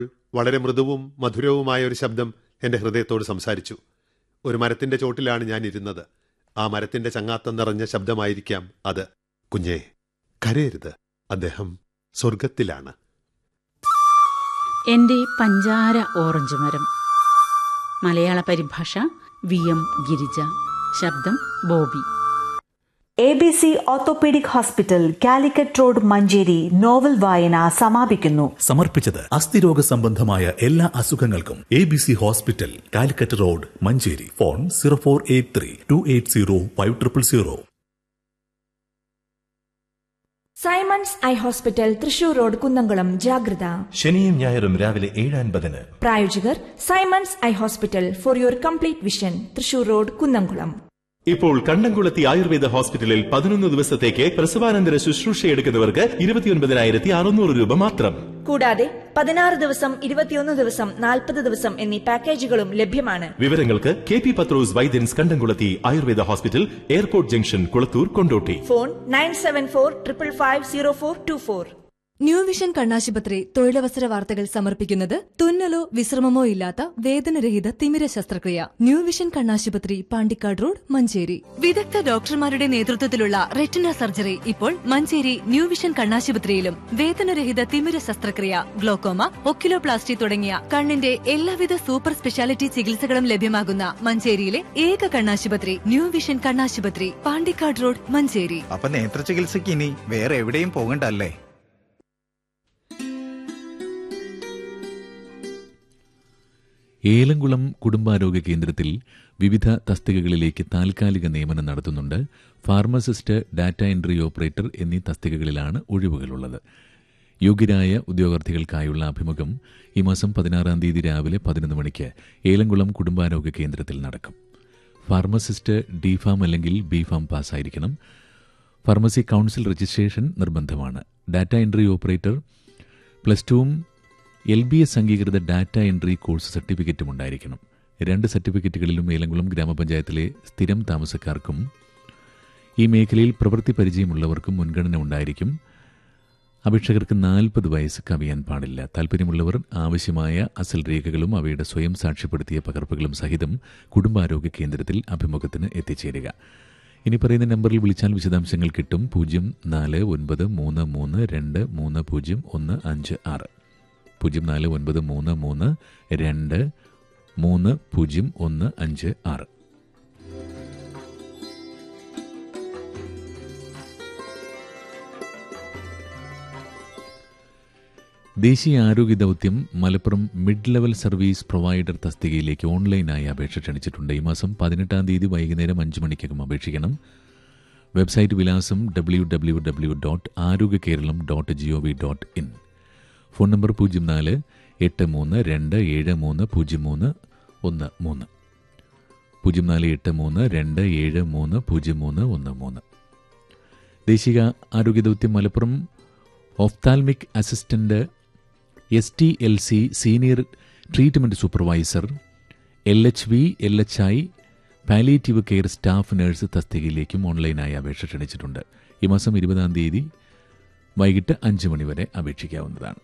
വളരെ മൃദുവും മധുരവുമായ ഒരു ശബ്ദം എന്റെ ഹൃദയത്തോട് സംസാരിച്ചു ഒരു മരത്തിന്റെ ചോട്ടിലാണ് ഞാൻ ഇരുന്നത് ആ മരത്തിന്റെ ചങ്ങാത്തം നിറഞ്ഞ ശബ്ദമായിരിക്കാം അത് കുഞ്ഞേ കരയരുത് അദ്ദേഹം സ്വർഗത്തിലാണ് എന്റെ പഞ്ചാര ഓറഞ്ച് മരം മലയാള പരിഭാഷ വി എം ഗിരിജ ശബ്ദം Bobby A B C orthopaedic hospital Calicut road Manjeri novel വായന സമാപിക്കുന്നു സമർപ്പിച്ചത് അസ്ഥിരോഗ സംബന്ധമായ എല്ലാ അസുഖങ്ങൾക്കും A B C hospital Calicut road Manjeri phone zero four eight three two eight zero five triple zero Simons eye hospital Thrissur road Kunnamkulam ജാഗ്രത ശനിയും ഞായറും രാവിലെ ഏഴ് അൻപതിന് പ്രായോജകർ Simons eye hospital for your complete vision Thrissur road Kunnamkulam ഇപ്പോൾ കണ്ടംകുളത്തി ആയുർവേദ ഹോസ്പിറ്റലിൽ പതിനൊന്ന് ദിവസത്തേക്ക് പ്രസവാനന്തര ശുശ്രൂഷ എടുക്കുന്നവർക്ക് ഇരുപത്തിയൊൻപതിനായിരത്തി അറുന്നൂറ് രൂപ മാത്രം കൂടാതെ പതിനാറ് ദിവസം ഇരുപത്തിയൊന്ന് ദിവസം നാൽപ്പത് ദിവസം എന്നീ പാക്കേജുകളും ലഭ്യമാണ് വിവരങ്ങൾക്ക് K P Pathrose Vaidyans Kandamkulathy Ayurveda hospital airport junction Kulathur Kondotty phone nine seven four triple five zero four two four new vision കണ്ണാശുപത്രി തൊഴിലവസര വാർത്തകൾ സമർപ്പിക്കുന്നത് തുന്നലോ വിശ്രമമോ ഇല്ലാത്ത വേദനരഹിത തിമിര ശസ്ത്രക്രിയ ന്യൂ വിഷൻ കണ്ണാശുപത്രി പാണ്ടിക്കാട് റോഡ് മഞ്ചേരി വിദഗ്ധ ഡോക്ടർമാരുടെ നേതൃത്വത്തിലുള്ള റെറ്റിന സർജറി ഇപ്പോൾ മഞ്ചേരി ന്യൂ വിഷൻ കണ്ണാശുപത്രിയിലും വേദനരഹിത തിമിര ശസ്ത്രക്രിയ ഗ്ലോക്കോമ ഒക്കിലോപ്ലാസ്റ്റി തുടങ്ങിയ കണ്ണിന്റെ എല്ലാവിധ സൂപ്പർ സ്പെഷ്യാലിറ്റി ചികിത്സകളും ലഭ്യമാകുന്ന മഞ്ചേരിയിലെ ഏക കണ്ണാശുപത്രി ന്യൂ വിഷൻ കണ്ണാശുപത്രി പാണ്ടിക്കാട് റോഡ് മഞ്ചേരി അപ്പൊ നേത്ര ചികിത്സയ്ക്ക് ഇനി വേറെ എവിടെയും പോകണ്ടല്ലേ ഏലംകുളം കുടുംബാരോഗ്യ കേന്ദ്രത്തിൽ വിവിധ തസ്തികകളിലേക്ക് താൽക്കാലിക നിയമനം നടത്തുന്നുണ്ട് ഫാർമസിസ്റ്റ് ഡാറ്റ എൻട്രി ഓപ്പറേറ്റർ എന്നീ തസ്തികകളിലാണ് ഒഴിവുകളുള്ളത് യോഗ്യരായ ഉദ്യോഗാർത്ഥികൾക്കായുള്ള അഭിമുഖം ഈ മാസം പതിനാറാം തീയതി രാവിലെ പതിനൊന്ന് മണിക്ക് ഏലംകുളം കുടുംബാരോഗ്യ കേന്ദ്രത്തിൽ നടക്കും ഫാർമസിസ്റ്റ് ഡി ഫാം അല്ലെങ്കിൽ ബി ഫാം പാസ്സായിരിക്കണം ഫാർമസി കൗൺസിൽ രജിസ്ട്രേഷൻ നിർബന്ധമാണ് ഡാറ്റ എൻട്രി ഓപ്പറേറ്റർ പ്ലസ് ടുവും എൽ ബി എസ് അംഗീകൃത ഡാറ്റ എൻട്രി കോഴ്സ് സർട്ടിഫിക്കറ്റും ഉണ്ടായിരിക്കണം രണ്ട് സർട്ടിഫിക്കറ്റുകളിലും ഏലംകുളം ഗ്രാമപഞ്ചായത്തിലെ സ്ഥിരം താമസക്കാർക്കും ഈ മേഖലയിൽ പ്രവൃത്തി പരിചയമുള്ളവർക്കും മുൻഗണന ഉണ്ടായിരിക്കും അപേക്ഷകർക്ക് നാൽപ്പത് വയസ്സ് കവിയാൻ പാടില്ല താൽപ്പര്യമുള്ളവർ ആവശ്യമായ അസൽ രേഖകളും അവയുടെ സ്വയം സാക്ഷ്യപ്പെടുത്തിയ പകർപ്പുകളും സഹിതം കുടുംബാരോഗ്യ കേന്ദ്രത്തിൽ അഭിമുഖത്തിന് എത്തിച്ചേരുക ഇനി പറയുന്ന നമ്പറിൽ വിളിച്ചാൽ വിശദാംശങ്ങൾ കിട്ടും പൂജ്യം നാല് ഒൻപത് മൂന്ന് മൂന്ന് രണ്ട് മൂന്ന് പൂജ്യം ഒന്ന് അഞ്ച് ആറ് പൂജ്യം നാല് ഒൻപത് മൂന്ന് മൂന്ന് രണ്ട് മൂന്ന് പൂജ്യം ഒന്ന് അഞ്ച് ആറ് ദേശീയ ആരോഗ്യ ദൗത്യം Malappuram mid level service provider തസ്തികയിലേക്ക് ഓൺലൈനായി അപേക്ഷ ക്ഷണിച്ചിട്ടുണ്ട് ഈ മാസം പതിനെട്ടാം തീയതി വൈകുന്നേരം അഞ്ച് മണിക്കകം അപേക്ഷിക്കണം വെബ്സൈറ്റ് വിലാസം W W W dot Arogya Keralam dot G O V dot in phone number പൂജ്യം നാല് എട്ട് മൂന്ന് രണ്ട് ഏഴ് മൂന്ന് പൂജ്യം മൂന്ന് ഒന്ന് മൂന്ന് പൂജ്യം നാല് എട്ട് മൂന്ന് രണ്ട് ഏഴ് മൂന്ന് പൂജ്യം മൂന്ന് ഒന്ന് മൂന്ന് ദേശീയ ആരോഗ്യ ദൗത്യം Malappuram ophthalmic assistant S T L C senior treatment supervisor L H V L H I palliative care staff nurse തസ്തികയിലേക്കും ഓൺലൈനായി അപേക്ഷ ക്ഷണിച്ചിട്ടുണ്ട് ഈ മാസം ഇരുപതാം തീയതി വൈകിട്ട് അഞ്ച് മണിവരെ അപേക്ഷിക്കാവുന്നതാണ്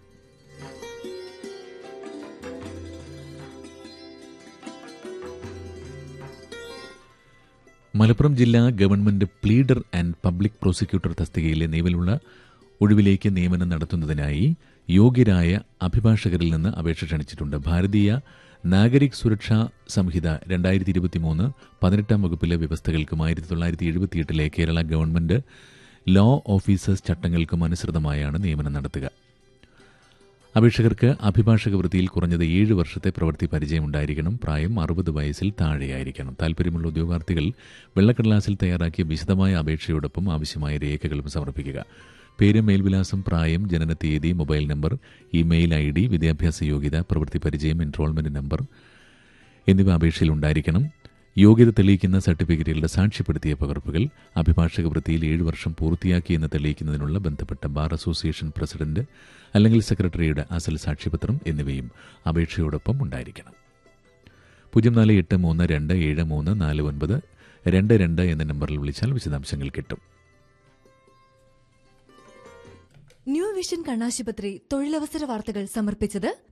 മലപ്പുറം ജില്ലാ government pleader and public prosecutor തസ്തികയിലെ നിലവിലുള്ള ഒഴിവിലേക്ക് നിയമനം നടത്തുന്നതിനായി യോഗ്യരായ അഭിഭാഷകരിൽ നിന്ന് അപേക്ഷ ക്ഷണിച്ചിട്ടുണ്ട് ഭാരതീയ നാഗരിക് സുരക്ഷാ സംഹിത രണ്ടായിരത്തി ഇരുപത്തിമൂന്ന് പതിനെട്ടാം വകുപ്പിലെ വ്യവസ്ഥകൾക്കും ആയിരത്തി തൊള്ളായിരത്തി എഴുപത്തിയെട്ടിലെ കേരള ഗവൺമെന്റ് ലോ ഓഫീസേഴ്സ് ചട്ടങ്ങൾക്കും അനുസൃതമായാണ് നിയമനം നടത്തുക അപേക്ഷകർക്ക് അഭിഭാഷക വൃത്തിയിൽ കുറഞ്ഞത് ഏഴ് വർഷത്തെ പ്രവൃത്തി പരിചയമുണ്ടായിരിക്കണം പ്രായം അറുപത് വയസ്സിൽ താഴെയായിരിക്കണം താൽപ്പര്യമുള്ള ഉദ്യോഗാർത്ഥികൾ വെള്ളക്കടലാസിൽ തയ്യാറാക്കിയ വിശദമായ അപേക്ഷയോടൊപ്പം ആവശ്യമായ രേഖകളും സമർപ്പിക്കുക പേര് മേൽവിലാസം പ്രായം ജനനത്തീയതി mobile number email I D വിദ്യാഭ്യാസ യോഗ്യത പ്രവൃത്തി പരിചയം എൻറോൾമെന്റ് നമ്പർ എന്നിവ അപേക്ഷയിൽ ഉണ്ടായിരിക്കണം യോഗ്യത തെളിയിക്കുന്ന സർട്ടിഫിക്കറ്റുകളുടെ സാക്ഷ്യപ്പെടുത്തിയ പകർപ്പുകൾ അഭിഭാഷക വൃത്തിയിൽ ഏഴ് വർഷം പൂർത്തിയാക്കിയെന്ന് തെളിയിക്കുന്നതിനുള്ള ബന്ധപ്പെട്ട ബാർ അസോസിയേഷൻ പ്രസിഡന്റ് അല്ലെങ്കിൽ സെക്രട്ടറിയുടെ അസൽ സാക്ഷ്യപത്രം എന്നിവയും അപേക്ഷയോടൊപ്പം ഉണ്ടായിരിക്കണം പൂജ്യം നാല് എട്ട് മൂന്ന് രണ്ട് ഏഴ് മൂന്ന് നാല് ഒൻപത് രണ്ട് രണ്ട് എന്ന നമ്പറിൽ വിളിച്ചാൽ വിശദാംശങ്ങൾ കിട്ടും ന്യൂ വിഷൻ കണ്ണാശുപത്രി തൊഴിലവസര വാർത്തകൾ സമർപ്പിച്ചത്